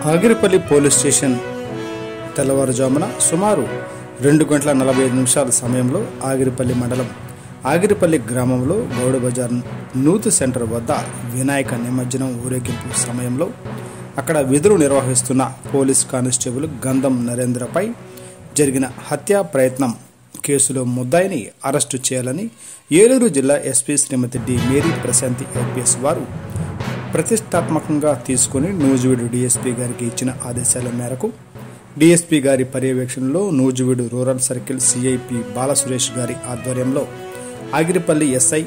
Agiripalli police station తెల్లవారుజామున సుమారు రెండు గంటల నలభై ఐదు నిమిషాల సమయంలో ఆగిరిపల్లి మండలం ఆగిరిపల్లి గ్రామంలో గౌడ బజార్ నూతు సెంటర్ వద్ద వినాయక నిమజ్జనం ఊరేగింపు సమయంలో అక్కడ విధులు నిర్వహిస్తున్న పోలీస్ కానిస్టేబుల్ గంధం నరేంద్రపై జరిగిన హత్యా ప్రయత్నం కేసులో ముద్దాయిని అరెస్టు చేయాలని ఏలూరు జిల్లా SP Shrimati D Mary Prashanthi IPS వారు ప్రతిష్టాత్మకంగా తీసుకుని నూజివీడు డీఎస్పీ గారికి ఇచ్చిన ఆదేశాల మేరకు డీఎస్పీ గారి పర్యవేక్షణలో Nuzvid rural circle CI P Balasuresh గారి ఆధ్వర్యంలో ఆగిరిపల్లి ఎస్ఐ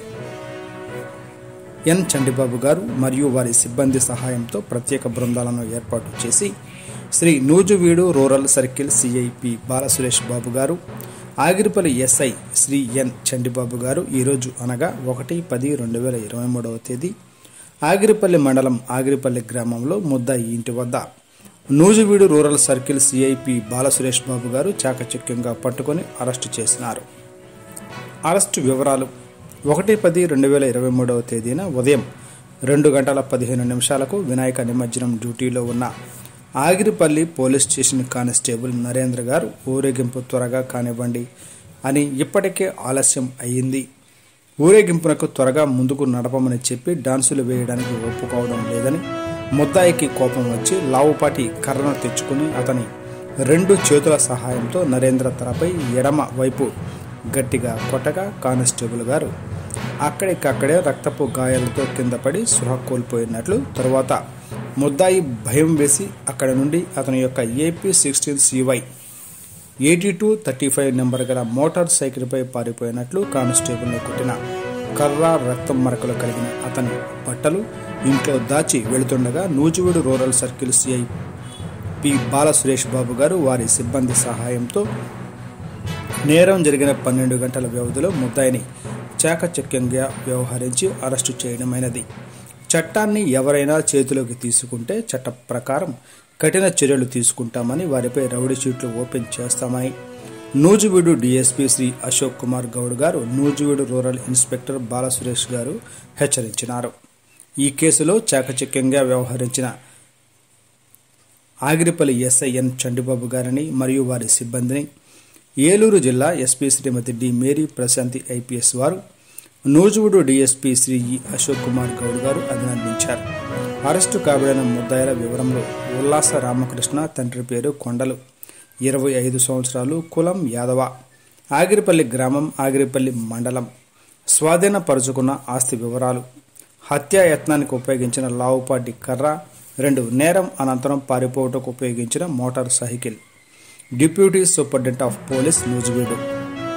ఎన్ చండిబాబు గారు మరియు వారి సిబ్బంది సహాయంతో ప్రత్యేక బృందాలను ఏర్పాటు చేసి Shri Nuzvid rural circle CI P Balasuresh Babu గారు ఆగిరిపల్లి ఎస్ఐ శ్రీ ఎన్ చండిబాబు గారు ఈరోజు అనగా ఒకటి పది రెండు వేల ఇరవై మూడవ తేదీ ఆగిరిపల్లి మండలం ఆగిరిపల్లి గ్రామంలో ముద్దాయి ఇంటి వద్ద Nuzvid rural circle CI P Balasuresh Babu గారు చాకచక్యంగా పట్టుకొని అరెస్టు చేసినారు అరెస్టు వివరాలు ఒకటి పది రెండు వేల ఇరవై మూడవ తేదీన ఉదయం రెండు గంటల పదిహేను నిమిషాలకు వినాయక నిమజ్జనం డ్యూటీలో ఉన్న Agiripalli police station constable Narendra గారు ఊరేగింపు త్వరగా కానివ్వండి అని ఇప్పటికే ఆలస్యం అయ్యింది ఊరేగింపునకు త్వరగా ముందుకు నడపమని చెప్పి డాన్సులు వేయడానికి ఒప్పుకోవడం లేదని ముద్దాయికి కోపం వచ్చి లావుపాటి కర్రను తెచ్చుకుని అతని రెండు చేతుల సహాయంతో నరేంద్ర తలపై ఎడమ వైపు గట్టిగా కొట్టగా కానిస్టేబుల్ గారు అక్కడికక్కడే రక్తపు గాయాలతో కింద పడి స్పృహ కోల్పోయినట్లు తరువాత ముద్దాయి భయం వేసి అక్కడి నుండి అతని యొక్క AP sixteen CY eighty two thirty five number గల మోటార్ సైకిల్పై పారిపోయినట్లు కానిస్టేబుల్ని కొట్టిన కర్ర రక్తం మరకలు కలిగిన అతని బట్టలు ఇంట్లో దాచి వెళుతుండగా Nuzvid rural circle CI P Balasuresh Babu గారు వారి సిబ్బంది సహాయంతో నేరం జరిగిన పన్నెండు గంటల వ్యవధిలో ముద్దాయిని చాకచక్యంగా వ్యవహరించి అరెస్టు చేయడమైనది చట్టాన్ని ఎవరైనా చేతిలోకి తీసుకుంటే చట్ట ప్రకారం కఠిన చర్యలు తీసుకుంటామని వారిపై రౌడీ షీట్లు ఓపెన్ చేస్తామని నూజివీడు డీఎస్పీ శ్రీ అశోక్ కుమార్ గౌడ్ గారు నూజివీడు రూరల్ ఇన్స్పెక్టర్ బాలసురేష్ గారు హెచ్చరించినారు ఈ కేసులో చాకచక్యంగా వ్యవహరించిన ఆగిరిపల్లి ఎస్ఐఎన్ చండిబాబు గారిని మరియు వారి సిబ్బందిని ఏలూరు జిల్లా SP Shrimati D Mary Prashanthi IPS వారు నూజువుడు డీఎస్పీ శ్రీ ఇ అశోక్ కుమార్ గౌడ్ గారు అభినందించారు అరెస్టు కాబడిన ముద్దాయిల వివరంలో ఉల్లాస రామకృష్ణ తండ్రి పేరు కొండలు ఇరవై ఐదు సంవత్సరాలు కులం యాదవ ఆగిరిపల్లి గ్రామం ఆగిరిపల్లి మండలం స్వాధీనపరుచుకున్న ఆస్తి వివరాలు హత్యాయత్నానికి ఉపయోగించిన లావుపాటి కర్ర రెండు నేరం అనంతరం పారిపోవటకు ఉపయోగించిన motorcycle deputy superintendent of police Nuzvid